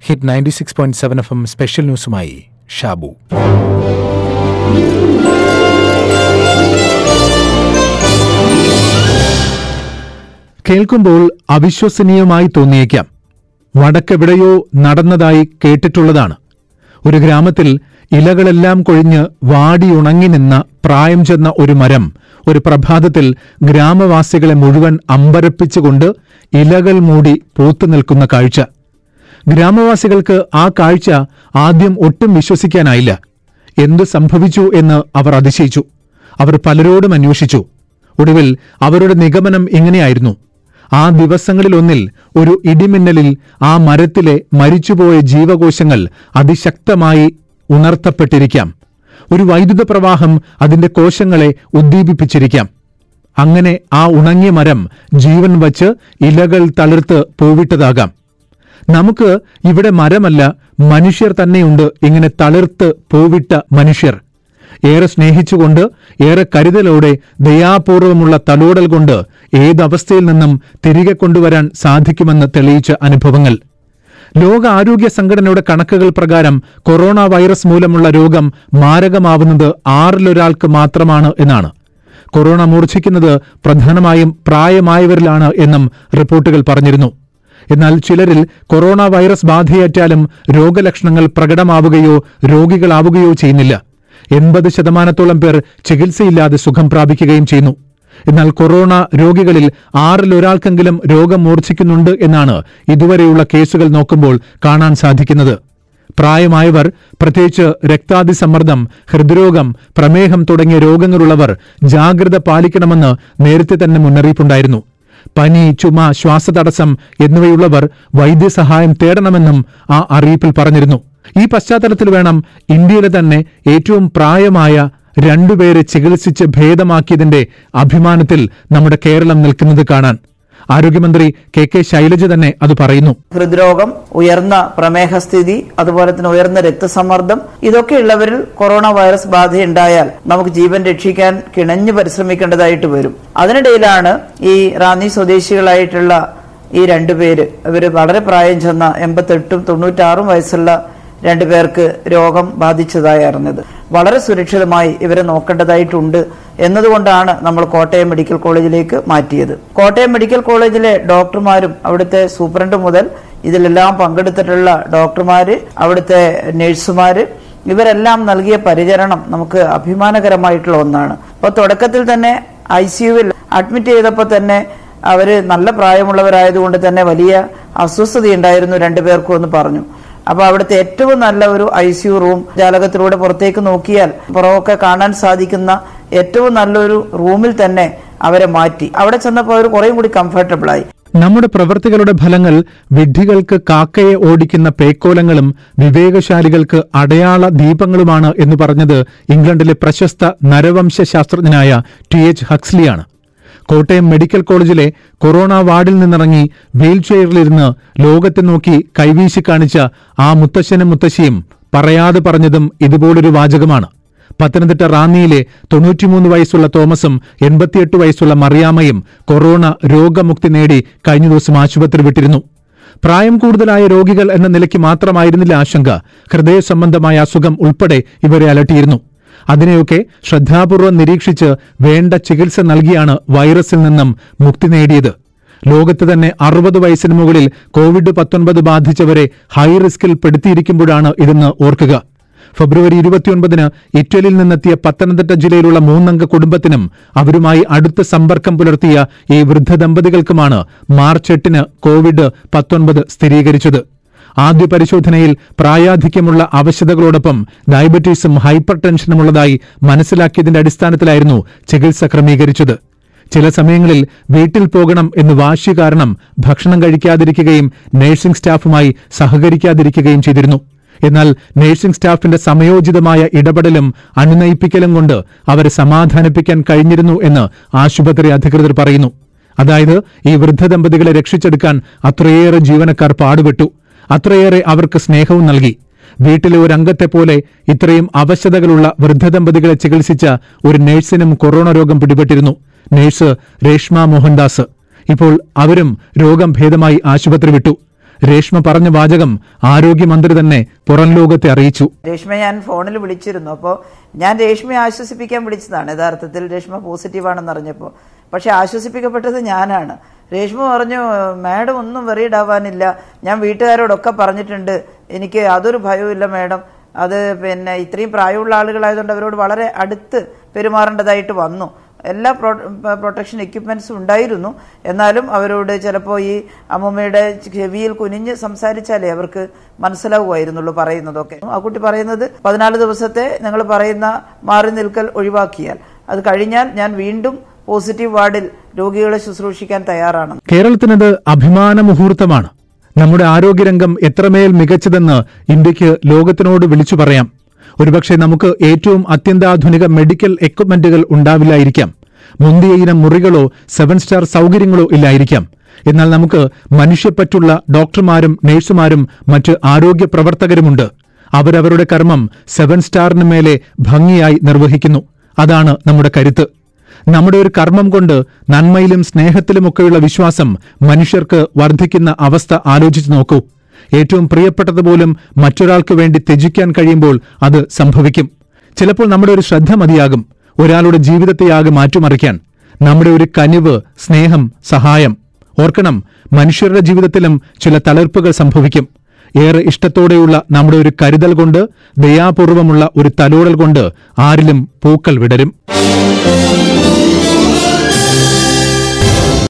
hit ninety six point seven F M special ന്യൂസുമായി ഷാബു കേൾക്കുമ്പോൾ അവിശ്വസനീയമായി തോന്നിയേക്കാം വടക്കെവിടെയോ നടന്നതായി കേട്ടിട്ടുള്ളതാണ് ഒരു ഗ്രാമത്തിൽ ഇലകളെല്ലാം കൊഴിഞ്ഞ് വാടിയുണങ്ങി നിന്ന പ്രായം ചെന്ന ഒരു മരം ഒരു പ്രഭാതത്തിൽ ഗ്രാമവാസികളെ മുഴുവൻ അമ്പരപ്പിച്ചുകൊണ്ട് ഇലകൾ മൂടി പൂത്തു നിൽക്കുന്ന കാഴ്ച ഗ്രാമവാസികൾക്ക് ആ കാഴ്ച ആദ്യം ഒട്ടും വിശ്വസിക്കാനായില്ല എന്തു സംഭവിച്ചു എന്ന് അവർ അതിശയിച്ചു അവർ പലരോടും അന്വേഷിച്ചു ഒടുവിൽ അവരുടെ നിഗമനം ഇങ്ങനെയായിരുന്നു ആ ദിവസങ്ങളിലൊന്നിൽ ഒരു ഇടിമിന്നലിൽ ആ മരത്തിലെ മരിച്ചുപോയ ജീവകോശങ്ങൾ അതിശക്തമായി ഉണർത്തപ്പെട്ടിരിക്കാം ഒരു വൈദ്യുത പ്രവാഹം അതിന്റെ കോശങ്ങളെ ഉദ്ദീപിപ്പിച്ചിരിക്കാം അങ്ങനെ ആ ഉണങ്ങിയ മരം ജീവൻ വച്ച് ഇലകൾ തളിർത്ത് പൂവിട്ടതാകാം നമുക്ക് ഇവിടെ മരമല്ല മനുഷ്യർ തന്നെയുണ്ട് ഇങ്ങനെ തളിർത്ത് പൂവിട്ട മനുഷ്യർ ഏറെ സ്നേഹിച്ചുകൊണ്ട് ഏറെ കരുതലോടെ ദയാപൂർവമുള്ള തലോടൽ കൊണ്ട് ഏതവസ്ഥയിൽ നിന്നും തിരികെ കൊണ്ടുവരാൻ സാധിക്കുമെന്ന് തെളിയിച്ച അനുഭവങ്ങൾ ലോക ആരോഗ്യ സംഘടനയുടെ കണക്കുകൾ പ്രകാരം കൊറോണ വൈറസ് മൂലമുള്ള രോഗം മാരകമാവുന്നത് ആറിലൊരാൾക്ക് മാത്രമാണ് എന്നാണ് കൊറോണ മൂർച്ഛിക്കുന്നത് പ്രധാനമായും പ്രായമായവരിലാണ് എന്നും റിപ്പോർട്ടുകൾ പറഞ്ഞിരുന്നു എന്നാൽ ചിലരിൽ കൊറോണ വൈറസ് ബാധയേറ്റാലും രോഗലക്ഷണങ്ങൾ പ്രകടമാവുകയോ രോഗികളാവുകയോ ചെയ്യുന്നില്ല എൺപത് ശതമാനത്തോളം പേർ ചികിത്സയില്ലാതെ സുഖം പ്രാപിക്കുകയും ചെയ്യുന്നു എന്നാൽ കൊറോണ രോഗികളിൽ ആറിലൊരാൾക്കെങ്കിലും രോഗം മൂർച്ഛിക്കുന്നുണ്ട് എന്നാണ് ഇതുവരെയുള്ള കേസുകൾ നോക്കുമ്പോൾ കാണാൻ സാധിക്കുന്നത് പ്രായമായവർ പ്രത്യേകിച്ച് രക്താതിസമ്മർദ്ദം ഹൃദ്രോഗം പ്രമേഹം തുടങ്ങിയ രോഗങ്ങളുള്ളവർ ജാഗ്രത പാലിക്കണമെന്ന് നേരത്തെ തന്നെ മുന്നറിയിപ്പുണ്ടായിരുന്നു പനി ചുമ ശ്വാസതടസ്സം എന്നിവയുള്ളവർ വൈദ്യസഹായം തേടണമെന്നും ആ അറിയിപ്പിൽ പറഞ്ഞിരുന്നു ഈ പശ്ചാത്തലത്തിൽ വേണം ഇന്ത്യയിലെ തന്നെ ഏറ്റവും പ്രായമായ രണ്ടുപേരെ ചികിത്സിച്ച് ഭേദമാക്കിയതിന്റെ അഭിമാനത്തിൽ നമ്മുടെ കേരളം നിൽക്കുന്നത് കാണാൻ ആരോഗ്യമന്ത്രി കെ കെ ശൈലജ തന്നെ അത് പറയുന്നു ഹൃദ്രോഗം ഉയർന്ന പ്രമേഹസ്ഥിതി അതുപോലെ തന്നെ ഉയർന്ന രക്തസമ്മർദ്ദം ഇതൊക്കെയുള്ളവരിൽ കൊറോണ വൈറസ് ബാധയുണ്ടായാൽ നമുക്ക് ജീവൻ രക്ഷിക്കാൻ കിണഞ്ഞു പരിശ്രമിക്കേണ്ടതായിട്ട് വരും അതിനിടയിലാണ് ഈ റാന്നി സ്വദേശികളായിട്ടുള്ള ഈ രണ്ടുപേര് ഇവര് വളരെ പ്രായം ചെന്ന എൺപത്തെട്ടും തൊണ്ണൂറ്റാറും വയസ്സുള്ള രണ്ടുപേർക്ക് രോഗം ബാധിച്ചതായി അറിഞ്ഞത് വളരെ സുരക്ഷിതമായി ഇവരെ നോക്കേണ്ടതായിട്ടുണ്ട് എന്നതുകൊണ്ടാണ് നമ്മൾ കോട്ടയം മെഡിക്കൽ കോളേജിലേക്ക് മാറ്റിയത് കോട്ടയം മെഡിക്കൽ കോളേജിലെ ഡോക്ടർമാരും അവിടുത്തെ സൂപ്രണ്ട് മുതൽ ഇതിലെല്ലാം പങ്കെടുത്തിട്ടുള്ള ഡോക്ടർമാര് അവിടുത്തെ നഴ്സുമാര് ഇവരെല്ലാം നൽകിയ പരിചരണം നമുക്ക് അഭിമാനകരമായിട്ടുള്ള ഒന്നാണ് അപ്പോൾ തുടക്കത്തിൽ തന്നെ ഐ സിയുവിൽ അഡ്മിറ്റ് ചെയ്തപ്പോൾ തന്നെ അവര് നല്ല പ്രായമുള്ളവരായതുകൊണ്ട് തന്നെ വലിയ അസ്വസ്ഥതയുണ്ടായിരുന്നു രണ്ടുപേർക്കും എന്ന് പറഞ്ഞു അപ്പൊ അവിടുത്തെ ഏറ്റവും നല്ല ഒരു ഐ സിയു റൂം ജാലകത്തിലൂടെ പുറത്തേക്ക് നോക്കിയാൽ പുറമൊക്കെ കാണാൻ സാധിക്കുന്ന ഏറ്റവും നല്ലൊരു റൂമിൽ തന്നെ അവരെ മാറ്റി അവിടെ ചെന്നപ്പോൾ അവർ കുറേയും കൂടി കംഫർട്ടബിൾ ആയി നമ്മുടെ പ്രവൃത്തികളുടെ ഫലങ്ങൾ വിഡ്ഢികൾക്ക് കാക്കയെ ഓടിക്കുന്ന പേക്കോലങ്ങളും വിവേകശാലികൾക്ക് അടയാള ദീപങ്ങളുമാണ് എന്ന് പറഞ്ഞത് ഇംഗ്ലണ്ടിലെ പ്രശസ്ത നരവംശ ശാസ്ത്രജ്ഞനായ ടി എച്ച് ഹക്സ്ലിയാണ് കോട്ടയം മെഡിക്കൽ കോളേജിലെ കൊറോണ വാർഡിൽ നിന്നിറങ്ങി വീൽചെയറിലിരുന്ന് ലോകത്തെ നോക്കി കൈവീശി കാണിച്ച ആ മുത്തശ്ശനും മുത്തശ്ശിയും പറയാതെ പറഞ്ഞതും ഇതുപോലൊരു വാചകമാണ് പത്തനംതിട്ട റാന്നിയിലെ തൊണ്ണൂറ്റിമൂന്ന് വയസ്സുള്ള തോമസും എൺപത്തിയെട്ട് വയസ്സുള്ള മറിയാമ്മയും കൊറോണ രോഗമുക്തി നേടി കഴിഞ്ഞ ദിവസം ആശുപത്രി വിട്ടിരുന്നു പ്രായം കൂടുതലായ രോഗികൾ എന്ന നിലയ്ക്ക് മാത്രമായിരുന്നില്ല ആശങ്ക ഹൃദയ സംബന്ധമായ അസുഖം ഉൾപ്പെടെ ഇവരെ അലട്ടിയിരുന്നു അതിനെയൊക്കെ ശ്രദ്ധാപൂർവം നിരീക്ഷിച്ച് വേണ്ട ചികിത്സ നൽകിയാണ് വൈറസിൽ നിന്നും മുക്തി നേടിയത് ലോകത്ത് തന്നെ അറുപത് വയസ്സിന് മുകളിൽ കോവിഡ് പത്തൊൻപത് ബാധിച്ചവരെ ഹൈ റിസ്കിൽ പെടുത്തിയിരിക്കുമ്പോഴാണ് ഇതെന്ന് ഓർക്കുക ഫെബ്രുവരി ഇരുപത്തിയൊൻപതിന് ഇറ്റലിയിൽ നിന്നെത്തിയ പത്തനംതിട്ട ജില്ലയിലുള്ള മൂന്നംഗ കുടുംബത്തിനും അവരുമായി അടുത്ത സമ്പർക്കം പുലർത്തിയ ഈ വൃദ്ധ ദമ്പതികൾക്കുമാണ് മാർച്ച് എട്ടിന് കോവിഡ് പത്തൊൻപത് സ്ഥിരീകരിച്ചത് ആദ്യ പരിശോധനയിൽ പ്രായാധിക്യമുള്ള അവശതകളോടൊപ്പം ഡയബറ്റീസും ഹൈപ്പർ ടെൻഷനുമുള്ളതായി മനസ്സിലാക്കിയതിന്റെ അടിസ്ഥാനത്തിലായിരുന്നു ചികിത്സ ക്രമീകരിച്ചത് ചില സമയങ്ങളിൽ വീട്ടിൽ പോകണം എന്ന് വാശി കാരണം ഭക്ഷണം കഴിക്കാതിരിക്കുകയും നഴ്സിംഗ് സ്റ്റാഫുമായി സഹകരിക്കാതിരിക്കുകയും ചെയ്തിരുന്നു എന്നാൽ നഴ്സിംഗ് സ്റ്റാഫിന്റെ സമയോചിതമായ ഇടപെടലും അനുനയിപ്പിക്കലും കൊണ്ട് അവരെ സമാധാനിപ്പിക്കാൻ കഴിഞ്ഞിരുന്നു എന്ന് ആശുപത്രി അധികൃതർ പറയുന്നു അതായത് ഈ വൃദ്ധ ദമ്പതികളെ രക്ഷിച്ചെടുക്കാൻ അത്രയേറെ ജീവനക്കാർ പാടുപെട്ടു അത്രയേറെ അവർക്ക് സ്നേഹവും നൽകി വീട്ടിലെ ഒരു അംഗത്തെ പോലെ ഇത്രയും അവശതകളുള്ള വൃദ്ധദമ്പതികളെ ചികിത്സിച്ച ഒരു നഴ്സിനും കൊറോണ രോഗം പിടിപെട്ടിരുന്നു നഴ്സ് രേഷ്മ മോഹൻദാസ് ഇപ്പോൾ അവരും രോഗം ഭേദമായി ആശുപത്രി വിട്ടു രേഷ്മ പറഞ്ഞ വാചകം ആരോഗ്യമന്ത്രി തന്നെ പുറം ലോകത്തെ അറിയിച്ചു രേഷ്മ ഞാൻ ഫോണിൽ വിളിച്ചിരുന്നു അപ്പോൾ ഞാൻ രേഷ്മയെ ആശ്വസിപ്പിക്കാൻ വിളിച്ചതാണ് യഥാർത്ഥത്തിൽ രേഷ്മ പോസിറ്റീവാണെന്ന് അറിഞ്ഞപ്പോൾ പക്ഷെ ആശ്വസിപ്പിക്കപ്പെട്ടത് ഞാനാണ് രേഷ്മ പറഞ്ഞു മാഡം ഒന്നും വെറീഡ് ആവാനില്ല ഞാൻ വീട്ടുകാരോടൊക്കെ പറഞ്ഞിട്ടുണ്ട് എനിക്ക് യാതൊരു ഭയവുമില്ല മാഡം അത് പിന്നെ ഇത്രയും പ്രായമുള്ള ആളുകളായതുകൊണ്ട് അവരോട് വളരെ അടുത്ത് പെരുമാറേണ്ടതായിട്ട് വന്നു എല്ലാ പ്രൊ പ്രൊട്ടക്ഷൻ എക്യുപ്മെന്റ്സും ഉണ്ടായിരുന്നു എന്നാലും അവരോട് ചിലപ്പോൾ ഈ അമ്മൂമ്മയുടെ ചെവിയിൽ കുനിഞ്ഞ് സംസാരിച്ചാലേ അവർക്ക് മനസ്സിലാവുമായിരുന്നുള്ളൂ പറയുന്നതൊക്കെ ആ കുട്ടി പറയുന്നത് പതിനാല് ദിവസത്തെ നിങ്ങൾ പറയുന്ന മാറി നിൽക്കൽ ഒഴിവാക്കിയാൽ അത് കഴിഞ്ഞാൽ ഞാൻ വീണ്ടും പോസിറ്റീവ് വാർഡിൽ രോഗികളെ ശുശ്രൂഷിക്കാൻ തയ്യാറാണ് കേരളത്തിനത് അഭിമാന മുഹൂർത്തമാണ് നമ്മുടെ ആരോഗ്യരംഗം എത്രമേൽ മികച്ചതെന്ന് ഇന്ത്യക്ക് ലോകത്തിനോട് വിളിച്ചു പറയാം ഒരുപക്ഷെ നമുക്ക് ഏറ്റവും അത്യന്താധുനിക മെഡിക്കൽ എക്വിപ്മെന്റുകൾ ഉണ്ടാവില്ലായിരിക്കാം മുന്തിയ ഇനം മുറികളോ സെവൻ സ്റ്റാർ സൗകര്യങ്ങളോ ഇല്ലായിരിക്കാം എന്നാൽ നമുക്ക് മനുഷ്യപ്പറ്റുള്ള ഡോക്ടർമാരും നഴ്സുമാരും മറ്റ് ആരോഗ്യ പ്രവർത്തകരുമുണ്ട് അവരവരുടെ കർമ്മം സെവൻ സ്റ്റാറിന് മേലെ ഭംഗിയായി നിർവഹിക്കുന്നു അതാണ് നമ്മുടെ കരുത്ത് നമ്മുടെ ഒരു കർമ്മം കൊണ്ട് നന്മയിലും സ്നേഹത്തിലുമൊക്കെയുള്ള വിശ്വാസം മനുഷ്യർക്ക് വർദ്ധിക്കുന്ന അവസ്ഥ ആലോചിച്ചു നോക്കൂ ഏറ്റവും പ്രിയപ്പെട്ടത് പോലും മറ്റൊരാൾക്ക് വേണ്ടി ത്യജിക്കാൻ കഴിയുമ്പോൾ അത് സംഭവിക്കും ചിലപ്പോൾ നമ്മുടെ ഒരു ശ്രദ്ധ മതിയാകും ഒരാളുടെ ജീവിതത്തെയാകെ മാറ്റിമറിക്കാൻ നമ്മുടെ ഒരു കനിവ് സ്നേഹം സഹായം ഓർക്കണം മനുഷ്യരുടെ ജീവിതത്തിലും ചില തളർപ്പുകൾ സംഭവിക്കും ഏറെ ഇഷ്ടത്തോടെയുള്ള നമ്മുടെ ഒരു കരുതൽ കൊണ്ട് ദയാപൂർവമുള്ള ഒരു തലോടൽ കൊണ്ട് ആരിലും പൂക്കൾ വിടരും